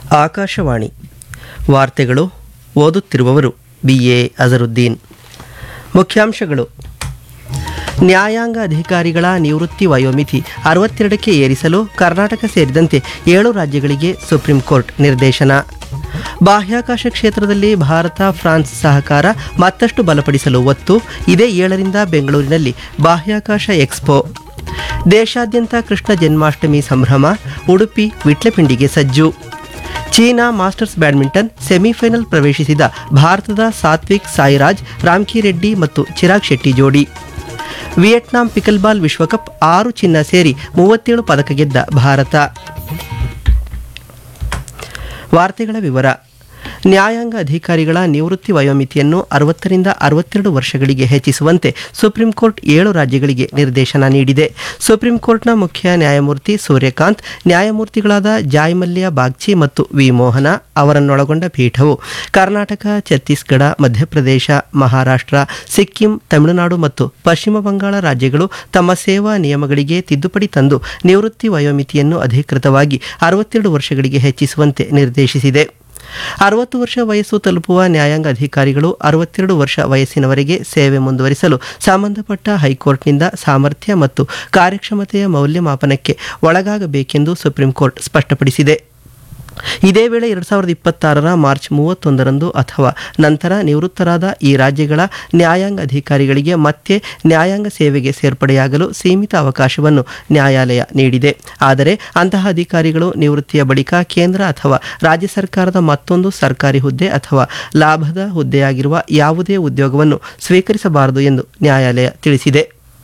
ಆಕಾಶವಾಣಿ ವಾರ್ತೆಗಳು ಓದುತ್ತಿರುವವರು B A Azharuddin ಮುಖ್ಯಾಂಶಗಳು ನ್ಯಾಯಾಂಗ ಅಧಿಕಾರಿಗಳ ನಿವೃತ್ತಿ ವಯೋಮಿತಿ ಅರವತ್ತೆರಡಕ್ಕೆ ಏರಿಸಲು ಕರ್ನಾಟಕ ಸೇರಿದಂತೆ ಏಳು ರಾಜ್ಯಗಳಿಗೆ ಸುಪ್ರೀಂ ಕೋರ್ಟ್ ನಿರ್ದೇಶನ ಬಾಹ್ಯಾಕಾಶ ಕ್ಷೇತ್ರದಲ್ಲಿ ಭಾರತ ಫ್ರಾನ್ಸ್ ಸಹಕಾರ ಮತ್ತಷ್ಟು ಬಲಪಡಿಸಲು ಒತ್ತು ಇದೇ ಏಳರಿಂದ ಬೆಂಗಳೂರಿನಲ್ಲಿ ಬಾಹ್ಯಾಕಾಶ ಎಕ್ಸ್ಪೋ ದೇಶಾದ್ಯಂತ ಕೃಷ್ಣ ಜನ್ಮಾಷ್ಟಮಿ ಸಂಭ್ರಮ ಉಡುಪಿ ವಿಟ್ಲಪಿಂಡಿಗೆ ಸಜ್ಜು ಚೀನಾ ಮಾಸ್ಟರ್ಸ್ ಬ್ಯಾಡ್ಮಿಂಟನ್ ಸೆಮಿಫೈನಲ್ ಪ್ರವೇಶಿಸಿದ ಭಾರತದ ಸಾತ್ವಿಕ್ ಸಾಯಿರಾಜ್ ರಾಮ್ಕಿರೆಡ್ಡಿ ಮತ್ತು ಚಿರಾಗ್ ಶೆಟ್ಟಿ ಜೋಡಿ ವಿಯೆಟ್ನಾಂ ಪಿಕಲ್ಬಾಲ್ ವಿಶ್ವಕಪ್ ಆರು ಚಿನ್ನ ಸೇರಿ ಮೂವತ್ತೇಳು ಪದಕ ಗೆದ್ದ ಭಾರತ ವಾರ್ತೆಗಳ ವಿವರ ನ್ಯಾಯಾಂಗ ಅಧಿಕಾರಿಗಳ ನಿವೃತ್ತಿ ವಯೋಮಿತಿಯನ್ನು ಅರವತ್ತರಿಂದ ಅರವತ್ತೆರಡು ವರ್ಷಗಳಿಗೆ ಹೆಚ್ಚಿಸುವಂತೆ ಸುಪ್ರೀಂ ಕೋರ್ಟ್ ಏಳು ರಾಜ್ಯಗಳಿಗೆ ನಿರ್ದೇಶನ ನೀಡಿದೆ ಸುಪ್ರೀಂ ಕೋರ್ಟ್ನ ಮುಖ್ಯ ನ್ಯಾಯಮೂರ್ತಿ ಸೂರ್ಯಕಾಂತ್ ನ್ಯಾಯಮೂರ್ತಿಗಳಾದ ಜಾಯ್ಮಲ್ಯ ಬಾಗ್ಚಿ ಮತ್ತು ವಿ ಮೋಹನ ಅವರನ್ನೊಳಗೊಂಡ ಪೀಠವು ಕರ್ನಾಟಕ ಛತ್ತೀಸ್ಗಢ ಮಧ್ಯಪ್ರದೇಶ ಮಹಾರಾಷ್ಟ್ರ ಸಿಕ್ಕಿಂ ತಮಿಳುನಾಡು ಮತ್ತು ಪಶ್ಚಿಮ ಬಂಗಾಳ ರಾಜ್ಯಗಳು ತಮ್ಮ ಸೇವಾ ನಿಯಮಗಳಿಗೆ ತಿದ್ದುಪಡಿ ತಂದು ನಿವೃತ್ತಿ ವಯೋಮಿತಿಯನ್ನು ಅಧಿಕೃತವಾಗಿ ಅರವತ್ತೆರಡು ವರ್ಷಗಳಿಗೆ ಹೆಚ್ಚಿಸುವಂತೆ ನಿರ್ದೇಶಿಸಿದೆ ಅರವತ್ತು ವರ್ಷ ವಯಸ್ಸು ತಲುಪುವ ನ್ಯಾಯಾಂಗ ಅಧಿಕಾರಿಗಳು ಅರವತ್ತೆರಡು ವರ್ಷ ವಯಸ್ಸಿನವರೆಗೆ ಸೇವೆ ಮುಂದುವರಿಸಲು ಸಂಬಂಧಪಟ್ಟ ಹೈಕೋರ್ಟ್ನಿಂದ ಸಾಮರ್ಥ್ಯ ಮತ್ತು ಕಾರ್ಯಕ್ಷಮತೆಯ ಮೌಲ್ಯಮಾಪನಕ್ಕೆ ಒಳಗಾಗಬೇಕೆಂದು ಸುಪ್ರೀಂ ಕೋರ್ಟ್ ಸ್ಪಷ್ಟಪಡಿಸಿದೆ ಇದೇ ವೇಳೆ ಎರಡು ಸಾವಿರದ ಇಪ್ಪತ್ತಾರರ ಮಾರ್ಚ್ ಮೂವತ್ತೊಂದರಂದು ಅಥವಾ ನಂತರ ನಿವೃತ್ತರಾದ ಈ ರಾಜ್ಯಗಳ ನ್ಯಾಯಾಂಗ ಅಧಿಕಾರಿಗಳಿಗೆ ಮತ್ತೆ ನ್ಯಾಯಾಂಗ ಸೇವೆಗೆ ಸೇರ್ಪಡೆಯಾಗಲು ಸೀಮಿತ ಅವಕಾಶವನ್ನು ನ್ಯಾಯಾಲಯ ನೀಡಿದೆ ಆದರೆ ಅಂತಹ ಅಧಿಕಾರಿಗಳು ನಿವೃತ್ತಿಯ ಬಳಿಕ ಕೇಂದ್ರ ಅಥವಾ ರಾಜ್ಯ ಸರ್ಕಾರದ ಮತ್ತೊಂದು ಸರ್ಕಾರಿ ಹುದ್ದೆ ಅಥವಾ ಲಾಭದ ಹುದ್ದೆಯಾಗಿರುವ ಯಾವುದೇ ಉದ್ಯೋಗವನ್ನು ಸ್ವೀಕರಿಸಬಾರದು ಎಂದು ನ್ಯಾಯಾಲಯ ತಿಳಿಸಿದೆ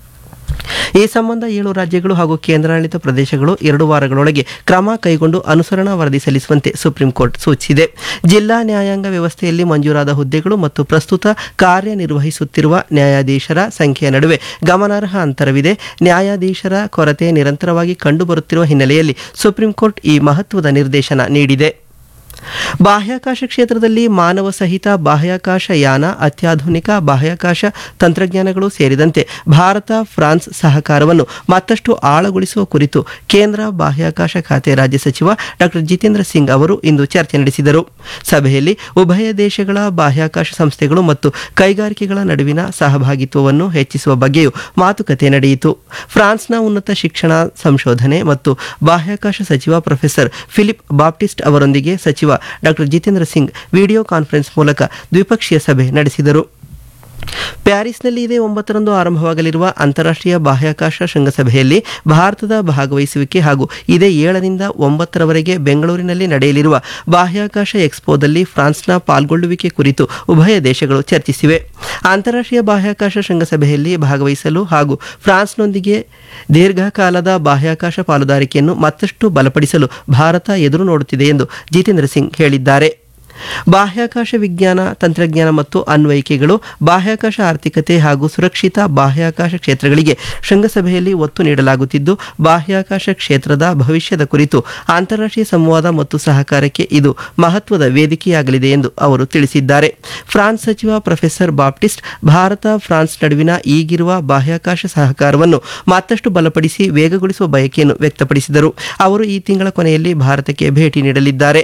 ಈ ಸಂಬಂಧ ಏಳು ರಾಜ್ಯಗಳು ಹಾಗೂ ಕೇಂದ್ರಾಡಳಿತ ಪ್ರದೇಶಗಳು ಎರಡು ವಾರಗಳೊಳಗೆ ಕ್ರಮ ಕೈಗೊಂಡು ಅನುಸರಣಾ ವರದಿ ಸಲ್ಲಿಸುವಂತೆ ಸುಪ್ರೀಂ ಕೋರ್ಟ್ ಸೂಚಿಸಿದೆ ಜಿಲ್ಲಾ ನ್ಯಾಯಾಂಗ ವ್ಯವಸ್ಥೆಯಲ್ಲಿ ಮಂಜೂರಾದ ಹುದ್ದೆಗಳು ಮತ್ತು ಪ್ರಸ್ತುತ ಕಾರ್ಯನಿರ್ವಹಿಸುತ್ತಿರುವ ನ್ಯಾಯಾಧೀಶರ ಸಂಖ್ಯೆಯ ನಡುವೆ ಗಮನಾರ್ಹ ಅಂತರವಿದೆ ನ್ಯಾಯಾಧೀಶರ ಕೊರತೆ ನಿರಂತರವಾಗಿ ಕಂಡುಬರುತ್ತಿರುವ ಹಿನ್ನೆಲೆಯಲ್ಲಿ ಸುಪ್ರೀಂ ಕೋರ್ಟ್ ಈ ಮಹತ್ವದ ನಿರ್ದೇಶನ ನೀಡಿದೆ ಬಾಹ್ಯಾಕಾಶ ಕ್ಷೇತ್ರದಲ್ಲಿ ಮಾನವ ಸಹಿತ ಬಾಹ್ಯಾಕಾಶ ಯಾನ ಅತ್ಯಾಧುನಿಕ ಬಾಹ್ಯಾಕಾಶ ತಂತ್ರಜ್ಞಾನಗಳು ಸೇರಿದಂತೆ ಭಾರತ ಫ್ರಾನ್ಸ್ ಸಹಕಾರವನ್ನು ಮತ್ತಷ್ಟು ಆಳಗೊಳಿಸುವ ಕುರಿತು ಕೇಂದ್ರ ಬಾಹ್ಯಾಕಾಶ ಖಾತೆ ರಾಜ್ಯ ಸಚಿವ ಡಾಕ್ಟರ್ ಜಿತೇಂದ್ರ ಸಿಂಗ್ ಅವರು ಇಂದು ಚರ್ಚೆ ನಡೆಸಿದರು ಸಭೆಯಲ್ಲಿ ಉಭಯ ದೇಶಗಳ ಬಾಹ್ಯಾಕಾಶ ಸಂಸ್ಥೆಗಳು ಮತ್ತು ಕೈಗಾರಿಕೆಗಳ ನಡುವಿನ ಸಹಭಾಗಿತ್ವವನ್ನು ಹೆಚ್ಚಿಸುವ ಬಗ್ಗೆಯೂ ಮಾತುಕತೆ ನಡೆಯಿತು ಫ್ರಾನ್ಸ್ನ ಉನ್ನತ ಶಿಕ್ಷಣ ಸಂಶೋಧನೆ ಮತ್ತು ಬಾಹ್ಯಾಕಾಶ ಸಚಿವ ಪ್ರೊಫೆಸರ್ ಫಿಲಿಪ್ ಬಾಪ್ಟಿಸ್ಟ್ ಅವರೊಂದಿಗೆ ಸಚಿವ doctor Jitendra Singh video conference ಮೂಲಕ ದ್ವಿಪಕ್ಷೀಯ ಸಭೆ ನಡೆಸಿದರು ಪ್ಯಾರಿಸ್ನಲ್ಲಿ ಇದೇ ಒಂಬತ್ತರಂದು ಆರಂಭವಾಗಲಿರುವ ಅಂತಾರಾಷ್ಟ್ರೀಯ ಬಾಹ್ಯಾಕಾಶ ಶೃಂಗಸಭೆಯಲ್ಲಿ ಭಾರತದ ಭಾಗವಹಿಸುವಿಕೆ ಹಾಗೂ ಇದೇ ಏಳರಿಂದ ಒಂಬತ್ತರವರೆಗೆ ಬೆಂಗಳೂರಿನಲ್ಲಿ ನಡೆಯಲಿರುವ ಬಾಹ್ಯಾಕಾಶ ಎಕ್ಸ್ಪೋದಲ್ಲಿ ಫ್ರಾನ್ಸ್ನ ಪಾಲ್ಗೊಳ್ಳುವಿಕೆ ಕುರಿತು ಉಭಯ ದೇಶಗಳು ಚರ್ಚಿಸಿವೆ ಅಂತಾರಾಷ್ಟ್ರೀಯ ಬಾಹ್ಯಾಕಾಶ ಶೃಂಗಸಭೆಯಲ್ಲಿ ಭಾಗವಹಿಸಲು ಹಾಗೂ ಫ್ರಾನ್ಸ್ನೊಂದಿಗೆ ದೀರ್ಘಕಾಲದ ಬಾಹ್ಯಾಕಾಶ ಪಾಲುದಾರಿಕೆಯನ್ನು ಮತ್ತಷ್ಟು ಬಲಪಡಿಸಲು ಭಾರತ ಎದುರು ನೋಡುತ್ತಿದೆ ಎಂದು ಜಿತೇಂದ್ರ ಸಿಂಗ್ ಹೇಳಿದ್ದಾರೆ ಬಾಹ್ಯಾಕಾಶ ವಿಜ್ಞಾನ ತಂತ್ರಜ್ಞಾನ ಮತ್ತು ಅನ್ವಯಿಕೆಗಳು ಬಾಹ್ಯಾಕಾಶ ಆರ್ಥಿಕತೆ ಹಾಗೂ ಸುರಕ್ಷಿತ ಬಾಹ್ಯಾಕಾಶ ಕ್ಷೇತ್ರಗಳಿಗೆ ಶೃಂಗಸಭೆಯಲ್ಲಿ ಒತ್ತು ನೀಡಲಾಗುತ್ತಿದ್ದು ಬಾಹ್ಯಾಕಾಶ ಕ್ಷೇತ್ರದ ಭವಿಷ್ಯದ ಕುರಿತು ಅಂತಾರಾಷ್ಟ್ರೀಯ ಸಂವಾದ ಮತ್ತು ಸಹಕಾರಕ್ಕೆ ಇದು ಮಹತ್ವದ ವೇದಿಕೆಯಾಗಲಿದೆ ಎಂದು ಅವರು ತಿಳಿಸಿದ್ದಾರೆ ಫ್ರಾನ್ಸ್ ಸಚಿವ ಪ್ರೊಫೆಸರ್ ಬಾಪ್ಟಿಸ್ಟ್ ಭಾರತ ಫ್ರಾನ್ಸ್ ನಡುವಿನ ಈಗಿರುವ ಬಾಹ್ಯಾಕಾಶ ಸಹಕಾರವನ್ನು ಮತ್ತಷ್ಟು ಬಲಪಡಿಸಿ ವೇಗಗೊಳಿಸುವ ಬಯಕೆಯನ್ನು ವ್ಯಕ್ತಪಡಿಸಿದರು ಅವರು ಈ ತಿಂಗಳ ಕೊನೆಯಲ್ಲಿ ಭಾರತಕ್ಕೆ ಭೇಟಿ ನೀಡಲಿದ್ದಾರೆ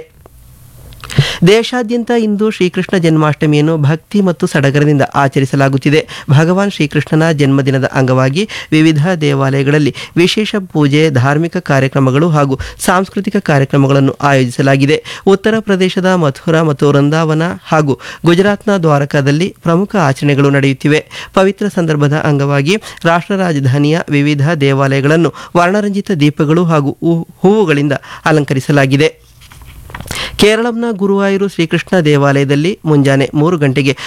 ದೇಶಾದ್ಯಂತ ಇಂದು ಶ್ರೀಕೃಷ್ಣ ಜನ್ಮಾಷ್ಟಮಿಯನ್ನು ಭಕ್ತಿ ಮತ್ತು ಸಡಗರದಿಂದ ಆಚರಿಸಲಾಗುತ್ತಿದೆ ಭಗವಾನ್ ಶ್ರೀಕೃಷ್ಣನ ಜನ್ಮದಿನದ ಅಂಗವಾಗಿ ವಿವಿಧ ದೇವಾಲಯಗಳಲ್ಲಿ ವಿಶೇಷ ಪೂಜೆ ಧಾರ್ಮಿಕ ಕಾರ್ಯಕ್ರಮಗಳು ಹಾಗೂ ಸಾಂಸ್ಕೃತಿಕ ಕಾರ್ಯಕ್ರಮಗಳನ್ನು ಆಯೋಜಿಸಲಾಗಿದೆ ಉತ್ತರ ಪ್ರದೇಶದ ಮಥುರಾ ಮತ್ತು ವೃಂದಾವನ ಹಾಗೂ ಗುಜರಾತ್ನ ದ್ವಾರಕಾದಲ್ಲಿ ಪ್ರಮುಖ ಆಚರಣೆಗಳು ನಡೆಯುತ್ತಿವೆ ಪವಿತ್ರ ಸಂದರ್ಭದ ಅಂಗವಾಗಿ ರಾಷ್ಟ್ರ ರಾಜಧಾನಿಯ ವಿವಿಧ ದೇವಾಲಯಗಳನ್ನು ವರ್ಣರಂಜಿತ ದೀಪಗಳು ಹಾಗೂ ಹೂ- ಹೂವುಗಳಿಂದ ಅಲಂಕರಿಸಲಾಗಿದೆ ಕೇರಳಂನ ಗುರುವಾಯೂರು ಶ್ರೀಕೃಷ್ಣ ದೇವಾಲಯದಲ್ಲಿ ಮುಂಜಾನೆ ಮೂರು ಗಂಟೆಗೆ